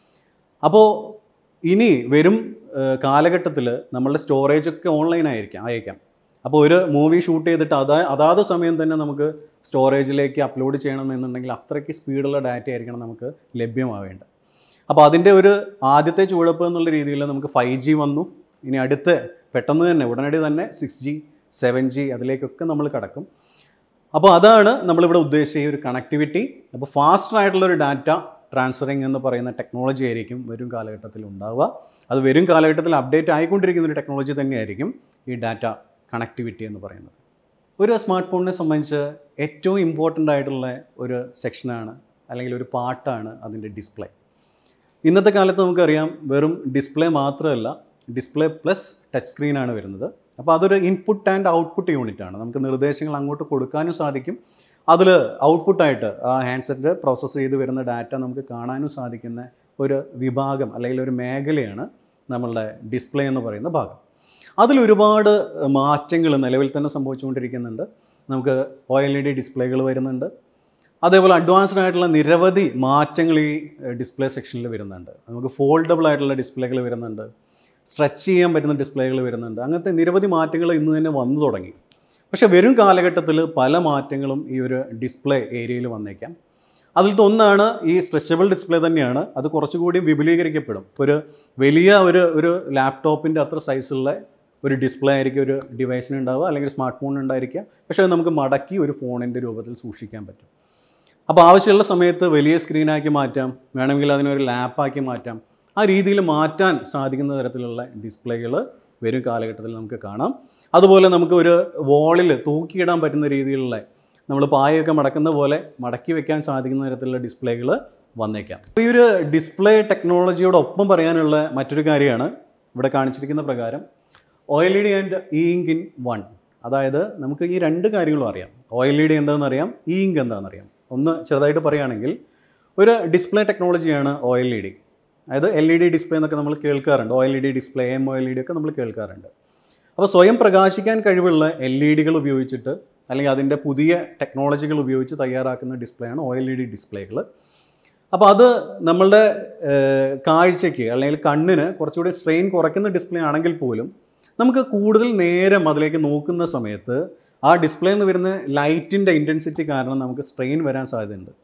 അപ്പോൾ ഇനി വരും കാലഘട്ടത്തിൽ നമ്മളുടെ സ്റ്റോറേജൊക്കെ ഓൺലൈൻ ആയിരിക്കാം അയക്കാം അപ്പോൾ ഒരു മൂവി ഷൂട്ട് ചെയ്തിട്ട് അതാ അതാത് സമയം തന്നെ നമുക്ക് സ്റ്റോറേജിലേക്ക് അപ്ലോഡ് ചെയ്യണമെന്നുണ്ടെങ്കിൽ അത്രയ്ക്ക് സ്പീഡുള്ള ഡാറ്റ ആയിരിക്കണം നമുക്ക് ലഭ്യമാവേണ്ടത് അപ്പോൾ അതിൻ്റെ ഒരു ആദ്യത്തെ ചുവടുപ്പ് എന്നുള്ള രീതിയിൽ നമുക്ക് ഫൈവ് ജി വന്നു ഇനി അടുത്ത് പെട്ടെന്ന് തന്നെ ഉടനടി തന്നെ സിക്സ് ജി സെവൻ ജി അതിലേക്കൊക്കെ നമ്മൾ കടക്കും അപ്പോൾ അതാണ് നമ്മളിവിടെ ഉദ്ദേശിച്ച ഈ ഒരു കണക്ടിവിറ്റി അപ്പോൾ ഫാസ്റ്റർ ആയിട്ടുള്ള ഒരു ഡാറ്റ ട്രാൻസ്ഫറിങ് എന്ന് പറയുന്ന ടെക്നോളജി ആയിരിക്കും വരും കാലഘട്ടത്തിൽ ഉണ്ടാവുക അത് വരും കാലഘട്ടത്തിൽ അപ്ഡേറ്റ് ആയിക്കൊണ്ടിരിക്കുന്ന ഒരു ടെക്നോളജി തന്നെയായിരിക്കും ഈ ഡാറ്റ കണക്ടിവിറ്റി എന്ന് പറയുന്നത് ഒരു സ്മാർട്ട് ഫോണിനെ സംബന്ധിച്ച് ഏറ്റവും ഇമ്പോർട്ടൻ്റ് ആയിട്ടുള്ള ഒരു സെക്ഷനാണ് അല്ലെങ്കിൽ ഒരു പാർട്ടാണ് അതിൻ്റെ ഡിസ്പ്ലേ ഇന്നത്തെ കാലത്ത് നമുക്കറിയാം വെറും ഡിസ്പ്ലേ മാത്രമല്ല ഡിസ്പ്ലേ പ്ലസ് ടച്ച് സ്ക്രീനാണ് വരുന്നത് അപ്പോൾ അതൊരു ഇൻപുട്ട് ആൻഡ് ഔട്ട്പുട്ട് യൂണിറ്റ് ആണ് നമുക്ക് നിർദ്ദേശങ്ങൾ അങ്ങോട്ട് കൊടുക്കാനും സാധിക്കും അതിൽ ഔട്ട്പുട്ടായിട്ട് ആ ഹാൻഡ്സെറ്റ് പ്രോസസ്സ് ചെയ്ത് വരുന്ന ഡാറ്റ നമുക്ക് കാണാനും സാധിക്കുന്ന ഒരു വിഭാഗം അല്ലെങ്കിൽ ഒരു മേഖലയാണ് നമ്മളുടെ ഡിസ്പ്ലേ എന്ന് പറയുന്ന ഭാഗം അതിലൊരുപാട് മാറ്റങ്ങൾ നിലവിൽ തന്നെ സംഭവിച്ചുകൊണ്ടിരിക്കുന്നുണ്ട് നമുക്ക് ഒ എൽ ഇ ഡി ഡിസ്പ്ലേകൾ വരുന്നുണ്ട് അതേപോലെ അഡ്വാൻസ്ഡ് ആയിട്ടുള്ള നിരവധി മാറ്റങ്ങൾ ഈ ഡിസ്പ്ലേ സെക്ഷനിൽ വരുന്നുണ്ട് നമുക്ക് ഫോൾഡബിൾ ആയിട്ടുള്ള ഡിസ്പ്ലേകൾ വരുന്നുണ്ട് സ്ട്രെച്ച് ചെയ്യാൻ പറ്റുന്ന ഡിസ്പ്ലേകൾ വരുന്നുണ്ട് അങ്ങനത്തെ നിരവധി മാറ്റങ്ങൾ ഇന്ന് തന്നെ വന്നു തുടങ്ങി പക്ഷേ വരും കാലഘട്ടത്തിൽ പല മാറ്റങ്ങളും ഈ ഒരു ഡിസ്പ്ലേ ഏരിയയിൽ വന്നേക്കാം അതിലത്തെ ഒന്നാണ് ഈ സ്ട്രെച്ചബിൾ ഡിസ്പ്ലേ തന്നെയാണ് അത് കുറച്ചുകൂടി വിപുലീകരിക്കപ്പെടും ഒരു വലിയ ഒരു ഒരു ലാപ്ടോപ്പിൻ്റെ അത്ര സൈസുള്ള ഒരു ഡിസ്പ്ലേ ആയിരിക്കും ഒരു ഡിവൈസിന് ഉണ്ടാവുക അല്ലെങ്കിൽ സ്മാർട്ട് ഫോണിന് ഉണ്ടായിരിക്കുക പക്ഷേ അത് നമുക്ക് മടക്കി ഒരു ഫോണിൻ്റെ രൂപത്തിൽ സൂക്ഷിക്കാൻ പറ്റും അപ്പോൾ ആവശ്യമുള്ള സമയത്ത് വലിയ സ്ക്രീനാക്കി മാറ്റാം വേണമെങ്കിൽ അതിനൊരു ലാപ്പാക്കി മാറ്റാം ആ രീതിയിൽ മാറ്റാൻ സാധിക്കുന്ന തരത്തിലുള്ള ഡിസ്പ്ലേകൾ വരും കാലഘട്ടത്തിൽ നമുക്ക് കാണാം അതുപോലെ നമുക്ക് ഒരു വോളിൽ തൂക്കിയിടാൻ പറ്റുന്ന രീതിയിലുള്ള നമ്മൾ പായൊക്കെ മടക്കുന്ന പോലെ മടക്കി വെക്കാൻ സാധിക്കുന്ന തരത്തിലുള്ള ഡിസ്പ്ലേകൾ വന്നേക്കാം അപ്പോൾ ഈ ഒരു ഡിസ്പ്ലേ ടെക്നോളജിയോടൊപ്പം പറയാനുള്ള മറ്റൊരു കാര്യമാണ് ഇവിടെ കാണിച്ചിരിക്കുന്ന പ്രകാരം O L E D and E ink in one അതായത് നമുക്ക് ഈ രണ്ട് കാര്യങ്ങളും അറിയാം ഒ എൽ ഇ ഡി എന്താണെന്ന് അറിയാം ഇ ഇങ്ക് എന്താണെന്ന് അറിയാം ഒന്ന് ചെറുതായിട്ട് പറയുകയാണെങ്കിൽ ഒരു ഡിസ്പ്ലേ ടെക്നോളജിയാണ് ഒ എൽ ഇ ഡി അതായത് എൽ ഇ ഡി ഡിസ്പ്ലേ എന്നൊക്കെ നമ്മൾ കേൾക്കാറുണ്ട് O L E D display M O L E D ഒക്കെ നമ്മൾ കേൾക്കാറുണ്ട് അപ്പോൾ സ്വയം പ്രകാശിക്കാൻ കഴിവുള്ള എൽ ഇ ഡികൾ ഉപയോഗിച്ചിട്ട് അല്ലെങ്കിൽ അതിൻ്റെ പുതിയ ടെക്നോളജികൾ ഉപയോഗിച്ച് തയ്യാറാക്കുന്ന ഡിസ്പ്ലേ ആണ് ഒ എൽ ഇ ഡി ഡിസ്പ്ലേകൾ അപ്പോൾ അത് നമ്മളുടെ ഏഹ്, കാഴ്ചയ്ക്ക് അല്ലെങ്കിൽ കണ്ണിന് കുറച്ചുകൂടി സ്ട്രെയിൻ കുറയ്ക്കുന്ന ഡിസ്പ്ലേ ആണെങ്കിൽ പോലും നമുക്ക് കൂടുതൽ നേരം അതിലേക്ക് നോക്കുന്ന സമയത്ത് ആ ഡിസ്പ്ലേയിൽ നിന്ന് വരുന്ന ലൈറ്റിൻ്റെ ഇൻറ്റൻസിറ്റി കാരണം നമുക്ക് സ്ട്രെയിൻ വരാൻ സാധ്യതയുണ്ട്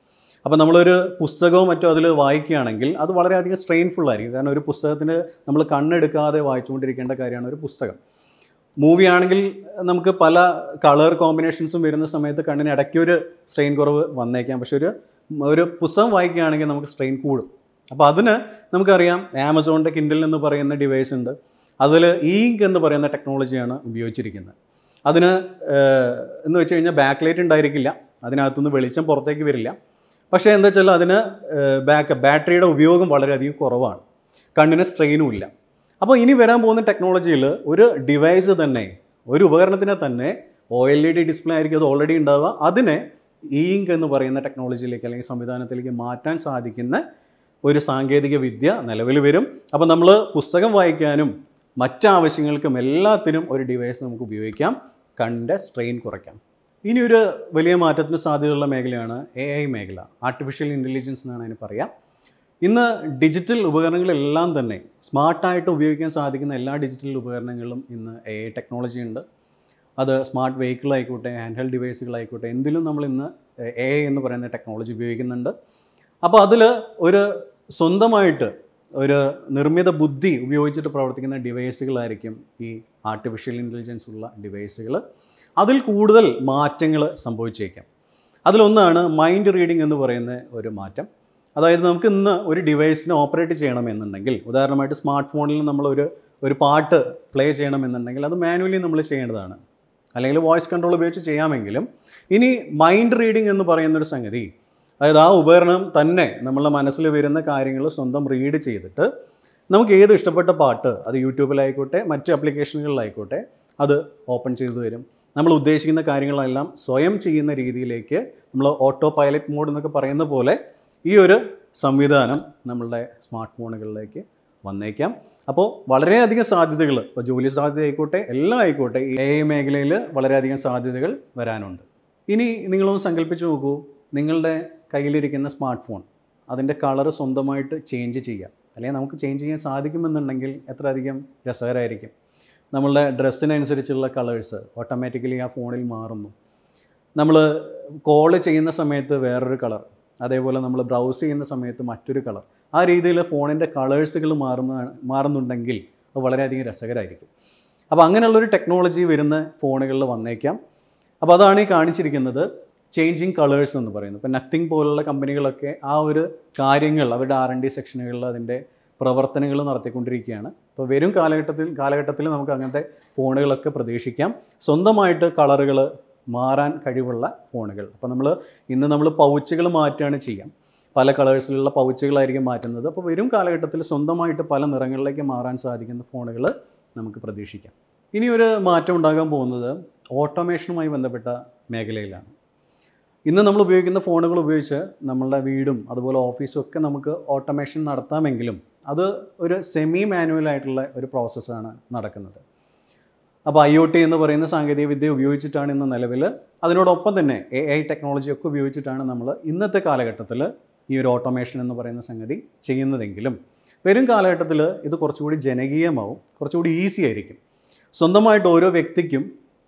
അപ്പോൾ നമ്മളൊരു പുസ്തകമോ മറ്റോ അതിൽ വായിക്കുകയാണെങ്കിൽ അത് വളരെയധികം സ്ട്രെയിൻഫുൾ ആയിരിക്കും കാരണം ഒരു പുസ്തകത്തിന് നമ്മൾ കണ്ണെടുക്കാതെ വായിച്ചുകൊണ്ടിരിക്കേണ്ട കാര്യമാണ് ഒരു പുസ്തകം മൂവി ആണെങ്കിൽ നമുക്ക് പല കളർ കോമ്പിനേഷൻസും വരുന്ന സമയത്ത് കണ്ണിന് ഇടയ്ക്ക് ഒരു സ്ട്രെയിൻ കുറവ് വന്നേക്കാം പക്ഷെ ഒരു ഒരു പുസ്തകം വായിക്കുകയാണെങ്കിൽ നമുക്ക് സ്ട്രെയിൻ കൂടും അപ്പോൾ അതിന് നമുക്കറിയാം ആമസോണിൻ്റെ കിൻഡിൽ എന്ന് പറയുന്ന ഡിവൈസ് ഉണ്ട് അതിൽ ഈങ്ക് എന്ന് പറയുന്ന ടെക്നോളജിയാണ് ഉപയോഗിച്ചിരിക്കുന്നത് അതിന് ഏഹ്, എന്ന് വെച്ച് കഴിഞ്ഞാൽ ബാക്ക് ലൈറ്റ് ഉണ്ടായിരിക്കില്ല അതിനകത്തുനിന്ന് വെളിച്ചം പുറത്തേക്ക് വരില്ല പക്ഷേ എന്താ വെച്ചാൽ അതിന് ബാക്ക് ബാറ്ററിയുടെ ഉപയോഗം വളരെയധികം കുറവാണ് കണ്ണിന് സ്ട്രെയിനും ഇല്ല അപ്പോൾ ഇനി വരാൻ പോകുന്ന ടെക്നോളജിയിൽ ഒരു ഡിവൈസ് തന്നെ ഒരു ഉപകരണത്തിനെ തന്നെ O L E D display ആയിരിക്കും അത് ഓൾറെഡി ഉണ്ടാവുക അതിനെ ഈങ്ക് എന്ന് പറയുന്ന ടെക്നോളജിയിലേക്ക് അല്ലെങ്കിൽ സംവിധാനത്തിലേക്ക് മാറ്റാൻ സാധിക്കുന്ന ഒരു സാങ്കേതിക വിദ്യ നിലവിൽ വരും അപ്പോൾ നമ്മൾ പുസ്തകം വായിക്കാനും മറ്റാവശ്യങ്ങൾക്കും എല്ലാത്തിനും ഒരു ഡിവൈസ് നമുക്ക് ഉപയോഗിക്കാം കണ്ണിൻ്റെ സ്ട്രെയിൻ കുറയ്ക്കാം ഇനി ഒരു വലിയ മാറ്റത്തിന് സാധ്യതയുള്ള മേഖലയാണ് എ ഐ മേഖല ആർട്ടിഫിഷ്യൽ ഇൻ്റലിജൻസ് എന്നാണ് അതിന് പറയാം ഇന്ന് ഡിജിറ്റൽ ഉപകരണങ്ങളെല്ലാം തന്നെ സ്മാർട്ടായിട്ട് ഉപയോഗിക്കാൻ സാധിക്കുന്ന എല്ലാ ഡിജിറ്റൽ ഉപകരണങ്ങളിലും ഇന്ന് എ ഐ ടെക്നോളജി ഉണ്ട് അത് സ്മാർട്ട് വെഹിക്കിൾ ആയിക്കോട്ടെ ഹാൻഡ് ഹെൽഡ് ഡിവൈസുകളായിക്കോട്ടെ എന്തിലും നമ്മൾ ഇന്ന് എ ഐ എന്ന് പറയുന്ന ടെക്നോളജി ഉപയോഗിക്കുന്നുണ്ട് അപ്പോൾ അതിൽ ഒരു സ്വന്തമായിട്ട് ഒരു നിർമ്മിത ബുദ്ധി ഉപയോഗിച്ചിട്ട് പ്രവർത്തിക്കുന്ന ഡിവൈസുകളായിരിക്കും ഈ ആർട്ടിഫിഷ്യൽ ഇൻ്റലിജൻസ് ഉള്ള ഡിവൈസുകൾ അതിൽ കൂടുതൽ മാറ്റങ്ങൾ സംഭവിച്ചേക്കാം അതിലൊന്നാണ് മൈൻഡ് റീഡിംഗ് എന്ന് പറയുന്ന ഒരു മാറ്റം അതായത് നമുക്ക് ഇന്ന് ഒരു ഡിവൈസിനെ ഓപ്പറേറ്റ് ചെയ്യണമെന്നുണ്ടെങ്കിൽ ഉദാഹരണമായിട്ട് സ്മാർട്ട് ഫോണിൽ നമ്മൾ ഒരു ഒരു പാട്ട് പ്ലേ ചെയ്യണമെന്നുണ്ടെങ്കിൽ അത് മാനുവലി നമ്മൾ ചെയ്യേണ്ടതാണ് അല്ലെങ്കിൽ വോയിസ് കൺട്രോൾ ഉപയോഗിച്ച് ചെയ്യാമെങ്കിലും ഇനി മൈൻഡ് റീഡിംഗ് എന്ന് പറയുന്നൊരു സംഗതി അതായത് ആ ഉപകരണം തന്നെ നമ്മളുടെ മനസ്സിൽ വരുന്ന കാര്യങ്ങൾ സ്വന്തം റീഡ് ചെയ്തിട്ട് നമുക്ക് ഏത് ഇഷ്ടപ്പെട്ട പാട്ട് അത് യൂട്യൂബിലായിക്കോട്ടെ മറ്റ് ആപ്ലിക്കേഷനുകളിലായിക്കോട്ടെ അത് ഓപ്പൺ ചെയ്തു തരും നമ്മൾ ഉദ്ദേശിക്കുന്ന കാര്യങ്ങളെല്ലാം സ്വയം ചെയ്യുന്ന രീതിയിലേക്ക് നമ്മൾ ഓട്ടോ പൈലറ്റ് മോഡ് എന്നൊക്കെ പറയുന്ന പോലെ ഈ ഒരു സംവിധാനം നമ്മളുടെ സ്മാർട്ട് ഫോണുകളിലേക്ക് വന്നേക്കാം അപ്പോൾ വളരെയധികം സാധ്യതകൾ ഇപ്പോൾ ജോലി സാധ്യത ആയിക്കോട്ടെ എല്ലാം ആയിക്കോട്ടെ ഈ എ ഐ മേഖലയിൽ വളരെയധികം സാധ്യതകൾ വരാനുണ്ട് ഇനി നിങ്ങളൊന്ന് സങ്കല്പിച്ച് നോക്കൂ നിങ്ങളുടെ കയ്യിലിരിക്കുന്ന സ്മാർട്ട് ഫോൺ അതിൻ്റെ കളർ സ്വന്തമായിട്ട് ചേഞ്ച് ചെയ്യാം അല്ലെങ്കിൽ നമുക്ക് ചേഞ്ച് ചെയ്യാൻ സാധിക്കുമെന്നുണ്ടെങ്കിൽ എത്ര അധികം രസകരമായിരിക്കും നമ്മളുടെ ഡ്രസ്സിനനുസരിച്ചുള്ള കളേഴ്സ് ഓട്ടോമാറ്റിക്കലി ആ ഫോണിൽ മാറുന്നു നമ്മൾ കോൾ ചെയ്യുന്ന സമയത്ത് വേറൊരു കളർ അതേപോലെ നമ്മൾ ബ്രൗസ് ചെയ്യുന്ന സമയത്ത് മറ്റൊരു കളർ ആ രീതിയിൽ ഫോണിൻ്റെ കളേഴ്സുകൾ മാറുന്ന മാറുന്നുണ്ടെങ്കിൽ അത് വളരെയധികം രസകരമായിരിക്കും അപ്പോൾ അങ്ങനെയുള്ളൊരു ടെക്നോളജി വരുന്ന ഫോണുകളിൽ വന്നേക്കാം അപ്പോൾ അതാണ് ഈ കാണിച്ചിരിക്കുന്നത് ചേഞ്ചിങ് കളേഴ്സ് എന്ന് പറയുന്നത് ഇപ്പോൾ നത്തിങ് പോലുള്ള കമ്പനികളൊക്കെ ആ ഒരു കാര്യങ്ങൾ അവരുടെ ആർ എൻ ഡി സെക്ഷനുകളിൽ അതിൻ്റെ പ്രവർത്തനങ്ങൾ നടത്തിക്കൊണ്ടിരിക്കുകയാണ് അപ്പോൾ വരും കാലഘട്ടത്തിൽ കാലഘട്ടത്തിൽ നമുക്ക് അങ്ങനത്തെ ഫോണുകളൊക്കെ പ്രതീക്ഷിക്കാം സ്വന്തമായിട്ട് കളറുകൾ മാറാൻ കഴിവുള്ള ഫോണുകൾ അപ്പോൾ നമ്മൾ ഇന്ന് നമ്മൾ പൗച്ചുകൾ മാറ്റുകയാണ് ചെയ്യാം പല കളേഴ്സിലുള്ള പൗച്ചുകളായിരിക്കും മാറ്റുന്നത് അപ്പോൾ വരും കാലഘട്ടത്തിൽ സ്വന്തമായിട്ട് പല നിറങ്ങളിലേക്ക് മാറാൻ സാധിക്കുന്ന ഫോണുകൾ നമുക്ക് പ്രതീക്ഷിക്കാം ഇനി ഒരു മാറ്റം ഉണ്ടാകാൻ പോകുന്നത് ഓട്ടോമേഷനുമായി ബന്ധപ്പെട്ട മേഖലയിലാണ് ഇന്ന് നമ്മൾ ഉപയോഗിക്കുന്ന ഫോണുകൾ ഉപയോഗിച്ച് നമ്മളുടെ വീടും അതുപോലെ ഓഫീസും ഒക്കെ നമുക്ക് ഓട്ടോമേഷൻ നടത്താമെങ്കിലും അത് ഒരു സെമി മാനുവൽ ആയിട്ടുള്ള ഒരു പ്രോസസ്സാണ് നടക്കുന്നത് അപ്പോൾ ഐ ഒ ടി എന്ന് പറയുന്ന സാങ്കേതിക വിദ്യ ഉപയോഗിച്ചിട്ടാണ് ഇന്ന് നിലവിൽ അതിനോടൊപ്പം തന്നെ എ ഐ ടെക്നോളജി ഒക്കെ ഉപയോഗിച്ചിട്ടാണ് നമ്മൾ ഇന്നത്തെ കാലഘട്ടത്തിൽ ഈ ഒരു ഓട്ടോമേഷൻ എന്ന് പറയുന്ന സംഗതി ചെയ്യുന്നതെങ്കിലും വരും കാലഘട്ടത്തിൽ ഇത് കുറച്ചുകൂടി ജനകീയമാവും കുറച്ചുകൂടി ഈസി ആയിരിക്കും സ്വന്തമായിട്ട് ഓരോ വ്യക്തിക്കും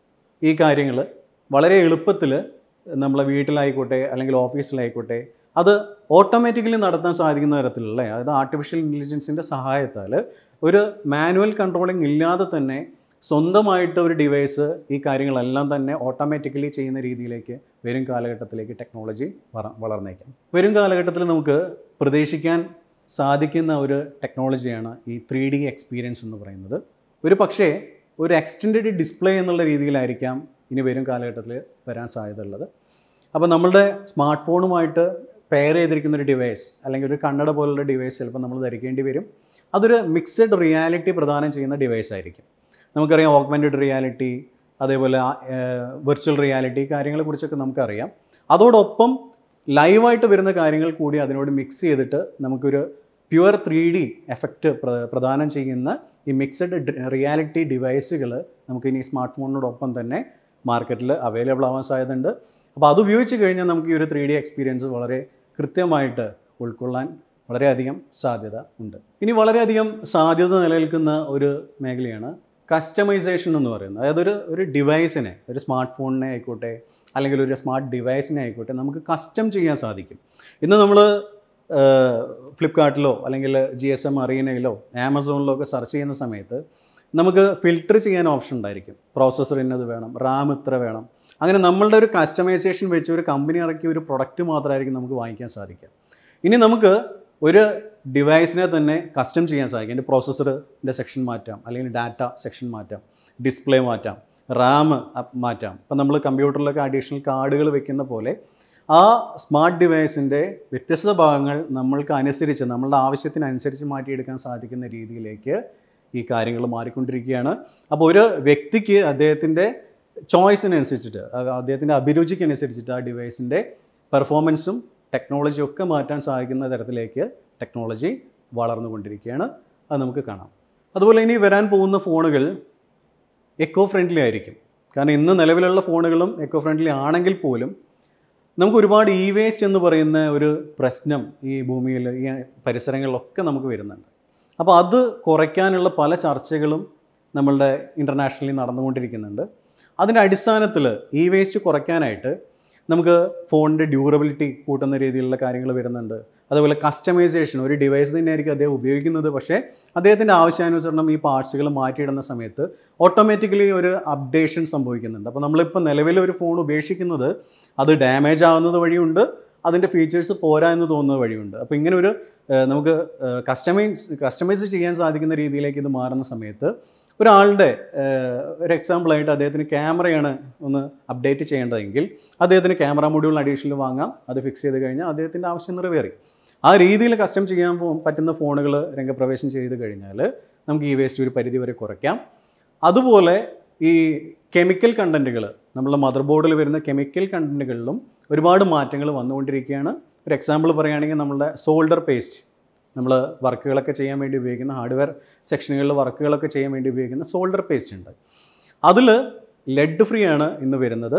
ഈ കാര്യങ്ങൾ വളരെ എളുപ്പത്തിൽ നമ്മളെ വീട്ടിലായിക്കോട്ടെ അല്ലെങ്കിൽ ഓഫീസിലായിക്കോട്ടെ അത് ഓട്ടോമാറ്റിക്കലി നടത്താൻ സാധിക്കുന്ന തരത്തിലുള്ള അതായത് ആർട്ടിഫിഷ്യൽ ഇൻ്റലിജൻസിൻ്റെ സഹായത്താൽ ഒരു മാനുവൽ കൺട്രോളിംഗ് ഇല്ലാതെ തന്നെ സ്വന്തമായിട്ട് ഒരു ഡിവൈസ് ഈ കാര്യങ്ങളെല്ലാം തന്നെ ഓട്ടോമാറ്റിക്കലി ചെയ്യുന്ന രീതിയിലേക്ക് വരും കാലഘട്ടത്തിലേക്ക് ടെക്നോളജി വള- വളർന്നേക്കാം വരും കാലഘട്ടത്തിൽ നമുക്ക് പ്രതീക്ഷിക്കാൻ സാധിക്കുന്ന ഒരു ടെക്നോളജിയാണ് ഈ ത്രീ ഡി എക്സ്പീരിയൻസ് എന്ന് പറയുന്നത് ഒരു പക്ഷേ ഒരു എക്സ്റ്റൻഡ് ഡിസ്പ്ലേ എന്നുള്ള രീതിയിലായിരിക്കാം ഇനി വരും കാലഘട്ടത്തിൽ വരാൻ സാധ്യതയുള്ളത് അപ്പോൾ നമ്മളുടെ സ്മാർട്ട് ഫോണുമായിട്ട് പെയർ ചെയ്തിരിക്കുന്ന ഒരു ഡിവൈസ് അല്ലെങ്കിൽ ഒരു കണ്ണട പോലുള്ള ഡിവൈസ് ചിലപ്പോൾ നമ്മൾ ധരിക്കേണ്ടി വരും അതൊരു മിക്സഡ് റിയാലിറ്റി പ്രദാനം ചെയ്യുന്ന ഡിവൈസ് ആയിരിക്കും നമുക്കറിയാം ഓഗ്മെൻറ്റഡ് റിയാലിറ്റി അതേപോലെ വെർച്വൽ റിയാലിറ്റി കാര്യങ്ങളെക്കുറിച്ചൊക്കെ നമുക്കറിയാം അതോടൊപ്പം ലൈവായിട്ട് വരുന്ന കാര്യങ്ങൾ കൂടി അതിനോട് മിക്സ് ചെയ്തിട്ട് നമുക്കൊരു പ്യുവർ ത്രീ ഡി എഫക്റ്റ് പ്രദാനം ചെയ്യുന്ന ഈ മിക്സഡ് റിയാലിറ്റി ഡിവൈസുകൾ നമുക്ക് ഇനി സ്മാർട്ട് ഫോണിനോടൊപ്പം തന്നെ മാർക്കറ്റിൽ അവൈലബിൾ ആവാൻ സാധ്യതയുണ്ട് അപ്പോൾ അത് ഉപയോഗിച്ച് കഴിഞ്ഞാൽ നമുക്ക് ഈ ഒരു ത്രീ ഡി എക്സ്പീരിയൻസ് വളരെ കൃത്യമായിട്ട് ഉൾക്കൊള്ളാൻ വളരെയധികം സാധ്യത ഉണ്ട് ഇനി വളരെയധികം സാധ്യത നിലനിൽക്കുന്ന ഒരു മേഖലയാണ് കസ്റ്റമൈസേഷൻ എന്ന് പറയുന്നത് അതായത് ഒരു ഒരു ഡിവൈസിനെ ഒരു സ്മാർട്ട് ഫോണിനെ ആയിക്കോട്ടെ അല്ലെങ്കിൽ ഒരു സ്മാർട്ട് ഡിവൈസിനെ ആയിക്കോട്ടെ നമുക്ക് കസ്റ്റം ചെയ്യാൻ സാധിക്കും ഇന്ന് നമ്മൾ ഫ്ലിപ്കാർട്ടിലോ അല്ലെങ്കിൽ ജി എസ് എം അറീനയിലോ ആമസോണിലോ ഒക്കെ സെർച്ച് ചെയ്യുന്ന സമയത്ത് നമുക്ക് ഫിൽട്ടർ ചെയ്യാൻ ഓപ്ഷൻ ഉണ്ടായിരിക്കും പ്രോസസ്സർ ഇന്നത് വേണം റാം ഇത്ര വേണം അങ്ങനെ നമ്മളുടെ ഒരു കസ്റ്റമൈസേഷൻ വെച്ച് ഒരു കമ്പനി ഇറക്കിയ ഒരു പ്രൊഡക്റ്റ് മാത്രമായിരിക്കും നമുക്ക് വാങ്ങിക്കാൻ സാധിക്കുക ഇനി നമുക്ക് ഒരു ഡിവൈസിനെ തന്നെ കസ്റ്റം ചെയ്യാൻ സാധിക്കും എൻ്റെ പ്രോസസ്സറിൻ്റെ സെക്ഷൻ മാറ്റാം അല്ലെങ്കിൽ ഡാറ്റ സെക്ഷൻ മാറ്റാം ഡിസ്പ്ലേ മാറ്റാം റാം മാറ്റാം ഇപ്പം നമ്മൾ കമ്പ്യൂട്ടറിലൊക്കെ അഡീഷണൽ കാർഡുകൾ വെക്കുന്ന പോലെ ആ സ്മാർട്ട് ഡിവൈസിൻ്റെ വ്യത്യസ്ത ഭാഗങ്ങൾ നമ്മൾക്ക് അനുസരിച്ച് നമ്മളുടെ ആവശ്യത്തിനനുസരിച്ച് മാറ്റിയെടുക്കാൻ സാധിക്കുന്ന രീതിയിലേക്ക് ഈ കാര്യങ്ങൾ മാറിക്കൊണ്ടിരിക്കുകയാണ് അപ്പോൾ ഒരു വ്യക്തിക്ക് അദ്ദേഹത്തിൻ്റെ ചോയ്സിനനുസരിച്ചിട്ട് അ- അദ്ദേഹത്തിൻ്റെ അഭിരുചിക്കനുസരിച്ചിട്ട് ആ ഡിവൈസിൻ്റെ പെർഫോമൻസും ടെക്നോളജിയും ഒക്കെ മാറ്റാൻ സാധിക്കുന്ന തരത്തിലേക്ക് ടെക്നോളജി വളർന്നുകൊണ്ടിരിക്കുകയാണ് അത് നമുക്ക് കാണാം അതുപോലെ ഇനി വരാൻ പോകുന്ന ഫോണുകൾ എക്കോ ഫ്രണ്ട്ലി ആയിരിക്കും കാരണം ഇന്ന് നിലവിലുള്ള ഫോണുകളും എക്കോ ഫ്രണ്ട്ലി ആണെങ്കിൽ പോലും നമുക്ക് ഒരുപാട് ഇ വേസ്റ്റ് എന്ന് പറയുന്ന ഒരു പ്രശ്നം ഈ ഭൂമിയിൽ ഈ പരിസരങ്ങളിലൊക്കെ നമുക്ക് വരുന്നുണ്ട് അപ്പോൾ അത് കുറയ്ക്കാനുള്ള പല ചർച്ചകളും നമ്മളുടെ ഇൻ്റർനാഷണലി നടന്നുകൊണ്ടിരിക്കുന്നുണ്ട് അതിൻ്റെ അടിസ്ഥാനത്തിൽ ഇ വേസ്റ്റ് കുറയ്ക്കാനായിട്ട് നമുക്ക് ഫോണിൻ്റെ ഡ്യൂറബിലിറ്റി കൂട്ടുന്ന രീതിയിലുള്ള കാര്യങ്ങൾ വരുന്നുണ്ട് അതുപോലെ കസ്റ്റമൈസേഷൻ ഒരു ഡിവൈസ് തന്നെയായിരിക്കും അദ്ദേഹം ഉപയോഗിക്കുന്നത് പക്ഷേ അദ്ദേഹത്തിൻ്റെ ആവശ്യാനുസരണം ഈ പാർട്സുകൾ മാറ്റിയിടുന്ന സമയത്ത് ഓട്ടോമാറ്റിക്കലി ഒരു അപ്ഡേഷൻ സംഭവിക്കുന്നുണ്ട് അപ്പോൾ നമ്മളിപ്പോൾ നിലവിൽ ഒരു ഫോൺ ഉപേക്ഷിക്കുന്നത് അത് ഡാമേജ് ആവുന്നത് വഴിയുണ്ട് അതിൻ്റെ ഫീച്ചേഴ്സ് പോരാ എന്ന് തോന്നുന്നത് വഴിയുണ്ട് അപ്പോൾ ഇങ്ങനെ ഒരു ഏഹ്, നമുക്ക് കസ്റ്റമൈസ് കസ്റ്റമൈസ് ചെയ്യാൻ സാധിക്കുന്ന രീതിയിലേക്ക് ഇത് മാറുന്ന സമയത്ത് ഒരാളുടെ ഏഹ്, ഒരു എക്സാമ്പിളായിട്ട് അദ്ദേഹത്തിന് ക്യാമറയാണ് ഒന്ന് അപ്ഡേറ്റ് ചെയ്യേണ്ടതെങ്കിൽ അദ്ദേഹത്തിന് ക്യാമറ മൊഡ്യൂൾ അഡീഷണൽ വാങ്ങാം അത് ഫിക്സ് ചെയ്ത് കഴിഞ്ഞാൽ അദ്ദേഹത്തിൻ്റെ ആവശ്യം നിറവേറി ആ രീതിയിൽ കസ്റ്റം ചെയ്യാൻ പോ- പറ്റുന്ന ഫോണുകൾ രംഗപ്രവേശം ചെയ്ത് കഴിഞ്ഞാൽ നമുക്ക് ഈ വേസ്റ്റ് ഒരു പരിധി വരെ കുറയ്ക്കാം അതുപോലെ ഈ കെമിക്കൽ കണ്ടൻറ്റുകൾ നമ്മളുടെ മദർ ബോർഡിൽ വരുന്ന കെമിക്കൽ കണ്ടൻറ്റുകളിലും ഒരുപാട് മാറ്റങ്ങൾ വന്നുകൊണ്ടിരിക്കുകയാണ് ഒരു എക്സാമ്പിൾ പറയുകയാണെങ്കിൽ നമ്മളുടെ സോൾഡർ പേസ്റ്റ് നമ്മൾ വർക്കുകളൊക്കെ ചെയ്യാൻ വേണ്ടി ഉപയോഗിക്കുന്ന ഹാർഡ്വെയർ സെക്ഷനുകളിൽ വർക്കുകളൊക്കെ ചെയ്യാൻ വേണ്ടി ഉപയോഗിക്കുന്ന സോൾഡർ പേസ്റ്റ് ഉണ്ട് അതിൽ ലെഡ് ഫ്രീ ആണ് ഇന്ന് വരുന്നത്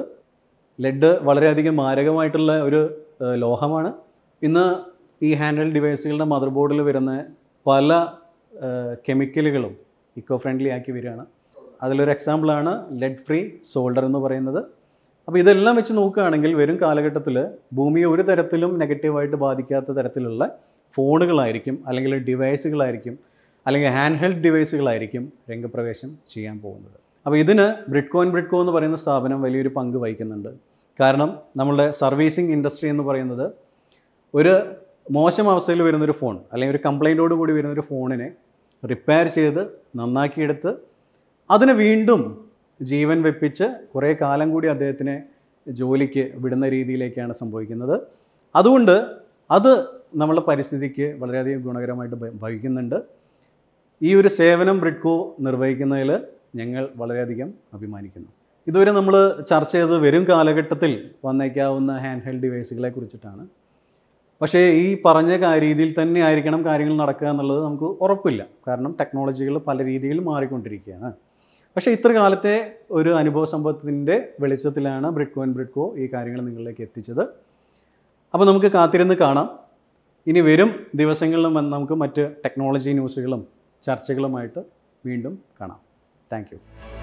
ലെഡ് വളരെയധികം മാരകമായിട്ടുള്ള ഒരു ഏഹ്, ലോഹമാണ് ഇന്ന് ഈ ഹാൻഡിൽ ഡിവൈസുകളുടെ മദർ ബോർഡിൽ വരുന്ന പല ഏഹ്, കെമിക്കലുകളും ഇക്കോ ഫ്രണ്ട്ലി ആക്കി വരികയാണ് അതിലൊരു എക്സാമ്പിളാണ് ലെഡ് ഫ്രീ സോൾഡർ എന്ന് പറയുന്നത് അപ്പോൾ ഇതെല്ലാം വെച്ച് നോക്കുകയാണെങ്കിൽ വരും കാലഘട്ടത്തിൽ ഭൂമിയെ ഒരു തരത്തിലും നെഗറ്റീവായിട്ട് ബാധിക്കാത്ത തരത്തിലുള്ള ഫോണുകളായിരിക്കും അല്ലെങ്കിൽ ഡിവൈസുകളായിരിക്കും അല്ലെങ്കിൽ ഹാൻഡ് ഹെൽഡ് ഡിവൈസുകളായിരിക്കും രംഗപ്രവേശം ചെയ്യാൻ പോകുന്നത് അപ്പോൾ ഇതിന് ബ്രിഡ്കോൻ ബ്രിഡ്കോ എന്ന് പറയുന്ന സ്ഥാപനം വലിയൊരു പങ്ക് വഹിക്കുന്നുണ്ട് കാരണം നമ്മളുടെ സർവീസിങ് ഇൻഡസ്ട്രി എന്ന് പറയുന്നത് ഒരു മോശം അവസ്ഥയിൽ വരുന്നൊരു ഫോൺ അല്ലെങ്കിൽ ഒരു കംപ്ലൈൻറ്റോട് കൂടി വരുന്നൊരു ഫോണിനെ റിപ്പയർ ചെയ്ത് നന്നാക്കിയെടുത്ത് അതിനെ വീണ്ടും ജീവൻ വെപ്പിച്ച് കുറേ കാലം കൂടി അദ്ദേഹത്തിനെ ജോലിക്ക് വിടുന്ന രീതിയിലേക്കാണ് സംഭവിക്കുന്നത് അതുകൊണ്ട് അത് നമ്മളുടെ പരിസ്ഥിതിക്ക് വളരെയധികം ഗുണകരമായിട്ട് ഭ- ഭവിക്കുന്നുണ്ട് ഈ ഒരു സേവനം ബ്രിഡ്കോ നിർവഹിക്കുന്നതിൽ ഞങ്ങൾ വളരെയധികം അഭിമാനിക്കുന്നു ഇതുവരെ നമ്മൾ ചർച്ച ചെയ്തത് വരും കാലഘട്ടത്തിൽ വന്നേക്കാവുന്ന ഹാൻഡ് ഹെൽഡ് ഡിവൈസുകളെ കുറിച്ചിട്ടാണ് പക്ഷേ ഈ പറഞ്ഞ കാ- രീതിയിൽ തന്നെ ആയിരിക്കണം കാര്യങ്ങൾ നടക്കുക എന്നുള്ളത് നമുക്ക് ഉറപ്പില്ല കാരണം ടെക്നോളജികൾ പല രീതിയിൽ മാറിക്കൊണ്ടിരിക്കുകയാണ് പക്ഷേ ഇത്ര കാലത്തെ ഒരു അനുഭവ സമ്പത്തിൻ്റെ വെളിച്ചത്തിലാണ് ബ്രിഡ്കോ ആൻഡ് ബ്രിഡ്കോ ഈ കാര്യങ്ങൾ നിങ്ങളിലേക്ക് എത്തിച്ചത് അപ്പോൾ നമുക്ക് കാത്തിരുന്ന് കാണാം ഇനി വരും ദിവസങ്ങളിലും വന്ന് നമുക്ക് മറ്റ് ടെക്നോളജി ന്യൂസുകളും ചർച്ചകളുമായിട്ട് വീണ്ടും കാണാം താങ്ക്